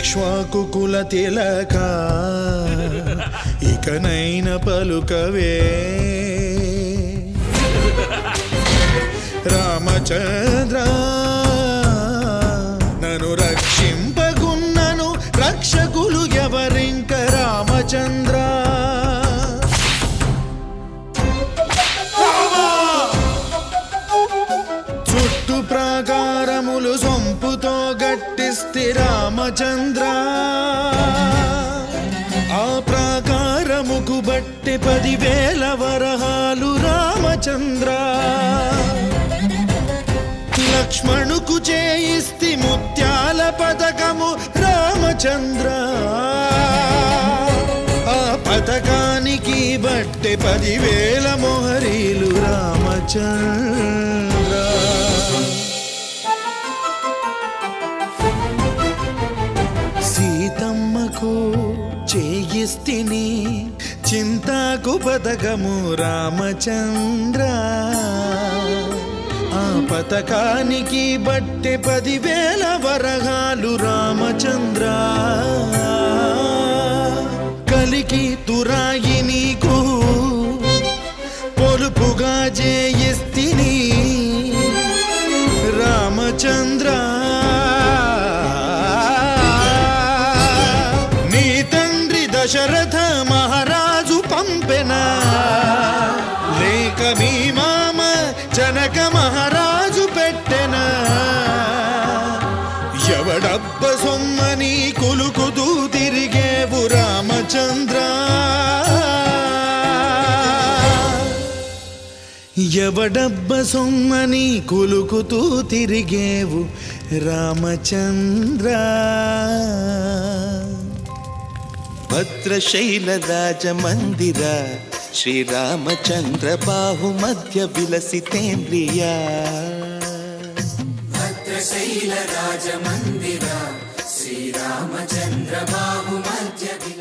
ఇక్ష్వాకుకుల తిలక ఇకనైన పలుకవే రామచంద్ర నన్ను రక్షింపగున్నను రక్షకులు ఎవరింక రామచంద్ర చుట్టు ప్రాకారములు సొంపుతో గట్టిస్తే రామచంద్ర ఆ ప్రాకారముకు బట్టి పదివేల వరహాలు రామచంద్ర లక్ష్మణుకు చేయిస్తి ముత్యాల పథకము రామచంద్ర ఆ పథకానికి బట్టె పదివేల మొహరీలు రామచంద్ర సీతమ్మకు చేయిస్తిని చింతాకు పథకము రామచంద్ర ఆ పథకానికి బట్టె పదివేల వరహాలు రామచంద్ర కలికి తురాయి నీకు పొలుపుగా జేయిస్తిని రామచంద్ర నీ తండ్రి దశరథ మహారాజు పంపెన లేక మీ మామ జనక మహారాజు పెట్టెన ఎవడబ్బ సొమ్మని కులుకుతూ తిరిగేవు రామచంద్ర ఎవడబ్బ సొమ్మని కులుకుతూ తిరిగేవు రామచంద్ర భద్రశైల రాజమందిర శ్రీరామచంద్ర బాహు మధ్య విలసితేంద్రియా భద్రశైల రాజమందిర శ్రీరామచంద్ర బాహు మధ్య